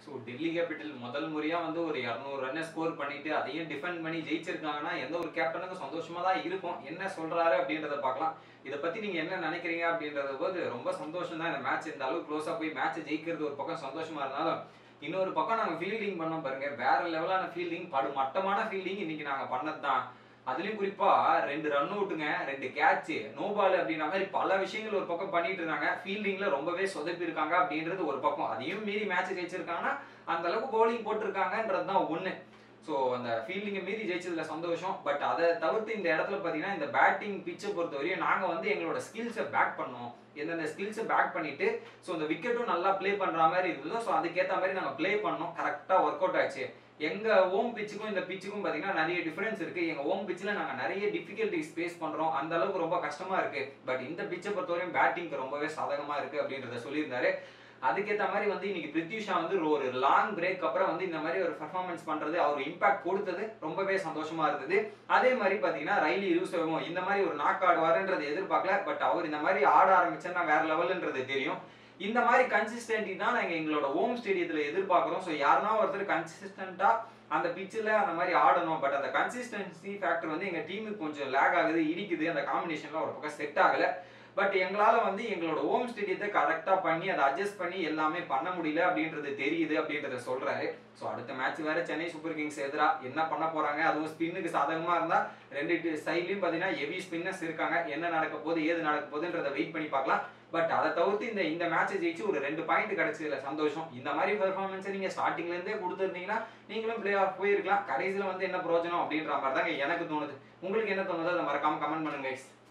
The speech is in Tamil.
ஸோ டெல்லி கேபிட்டல் முதல் முறையா வந்து ஒரு இரநூறு ரன்னை ஸ்கோர் பண்ணிட்டு அதையும் டிஃபெண்ட் பண்ணி ஜெயிச்சிருக்காங்கன்னா எந்த ஒரு கேப்டனுக்கும் சந்தோஷமா தான் இருக்கும் என்ன சொல்றாரு அப்படின்றத பார்க்கலாம் இதை பத்தி நீங்க என்ன நினைக்கிறீங்க அப்படின்றத போது ரொம்ப சந்தோஷம் தான் இந்த மேட்ச் இந்த அளவுக்கு க்ளோஸா போய் மேட்ச் ஜெயிக்கிறது ஒரு பக்கம் சந்தோஷமா இருந்தாலும் இன்னொரு பக்கம் நாங்க ஃபீல்டிங் பண்ணோம் பாருங்க வேற லெவலான ஃபீல்டிங் படு மட்டமான ஃபீல்டிங் இன்னைக்கு நாங்க பண்ணது தான் அதுலயும் குறிப்பா ரெண்டு ரன் அவுட்டுங்க ரெண்டு கேட்ச் நோ பால் அப்படின்ற மாதிரி பல விஷயங்கள் ஒரு பக்கம் பண்ணிட்டு இருந்தாங்க ஃபீல்டிங்ல ரொம்பவே சொதப்பி இருக்காங்க அப்படின்றது ஒரு பக்கம் அதையும் மீறி மேட்ச் ஜெயிச்சிருக்காங்கன்னா அந்த அளவுக்கு பவுலிங் போட்டிருக்காங்கன்றது தான் ஒண்ணு ஸோ அந்த ஃபீல்டிங்கை மீறி ஜெயிச்சதுல சந்தோஷம் பட் அதை தவிர்த்து இந்த இடத்துல பார்த்தீங்கன்னா இந்த பேட்டிங் பிச்சை பொறுத்தவரையும் நாங்கள் வந்து எங்களோட ஸ்கில்ஸை பேக் பண்ணோம் எந்தெந்த ஸ்கில்ஸை பேக் பண்ணிட்டு ஸோ இந்த விக்கெட்டும் நல்லா ப்ளே பண்ணுற மாதிரி இருந்ததோ ஸோ அதுக்கேற்ற மாதிரி நாங்கள் ப்ளே பண்ணோம் கரெக்டாக ஒர்க் அவுட் ஆச்சு எங்க ஹோம் பிச்சுக்கும் இந்த பிச்சுக்கும் பாத்தீங்கன்னா நிறைய டிஃபரன்ஸ் இருக்கு எங்க ஹோம் பிச்சில் நாங்க நிறைய டிஃபிகல்டிஸ் ஃபேஸ் பண்றோம் அந்த அளவுக்கு ரொம்ப கஷ்டமா இருக்கு பட் இந்த பிச்சை பொறுத்தவரையும் பேட்டிங்க்கு ரொம்பவே சாதகமா இருக்கு அப்படின்றத சொல்லியிருந்தாரு அதுக்கேற்ற மாதிரி வந்து இன்னைக்கு பிரித்யூஷா வந்து ஒரு லாங் பிரேக் அப்புறம் வந்து இந்த மாதிரி ஒரு பெர்ஃபார்மன்ஸ் பண்றது அவர் இம்பாக்ட் கொடுத்தது ரொம்பவே சந்தோஷமா இருந்தது அதே மாதிரி பாத்தீங்கன்னா ரைலி யூசவமும் இந்த மாதிரி ஒரு நாக் ஆடுவாருன்றது எதிர்பார்க்கல பட் அவர் இந்த மாதிரி ஆட ஆரம்பிச்சா வேற லெவல்ன்றது தெரியும் இந்த மாதிரி கன்சிஸ்டன்டி தான் நாங்க எங்களோட ஹோம் ஸ்டேடியத்துல எதிர்பார்க்கிறோம் ஸோ யாருன்னா ஒருத்தர் கன்சிஸ்டண்டா அந்த பிச்சில் அந்த மாதிரி ஆடணும் பட் அந்த கன்சிஸ்டன்சி ஃபேக்டர் வந்து எங்க டீமுக்கு கொஞ்சம் லேக் ஆகுது இடிக்குது அந்த காம்பினேஷன்ல ஒரு பக்கம் செட் ஆகல பட் எங்களால வந்து எங்களோட ஹோம் ஸ்டேடியத்தை கரெக்டா பண்ணி அதை அட்ஜஸ்ட் பண்ணி எல்லாமே பண்ண முடியல அப்படின்றது தெரியுது அப்படின்றத சொல்றாரு ஸோ அடுத்த மேட்ச் வேற சென்னை சூப்பர் கிங்ஸ் எதிரா என்ன பண்ண போறாங்க அதுவும் ஸ்பின்னுக்கு சாதகமா இருந்தா ரெண்டு சைட்லயும் பாத்தீங்கன்னா ஹெவி ஸ்பின்னர்ஸ் இருக்காங்க என்ன நடக்க போகுது ஏது நடக்க போகுதுன்றத வெயிட் பண்ணி பார்க்கலாம் பட் அதை தவிர்த்து இந்த இந்த மேட்சை ஜெயிச்சு ஒரு ரெண்டு பாயிண்ட் கிடைச்சதுல சந்தோஷம் இந்த மாதிரி பெர்ஃபார்மன்ஸை நீங்க ஸ்டார்டிங்ல இருந்தே கொடுத்துருந்தீங்கன்னா நீங்களும் பிளே ஆஃப் போயிருக்கலாம் கடைசியில வந்து என்ன பிரோஜனம் அப்படின்ற மாதிரி தாங்க எனக்கு தோணுது உங்களுக்கு என்ன தோணுதோ அதை மறக்காம கமெண்ட் பண்ணுங்க guys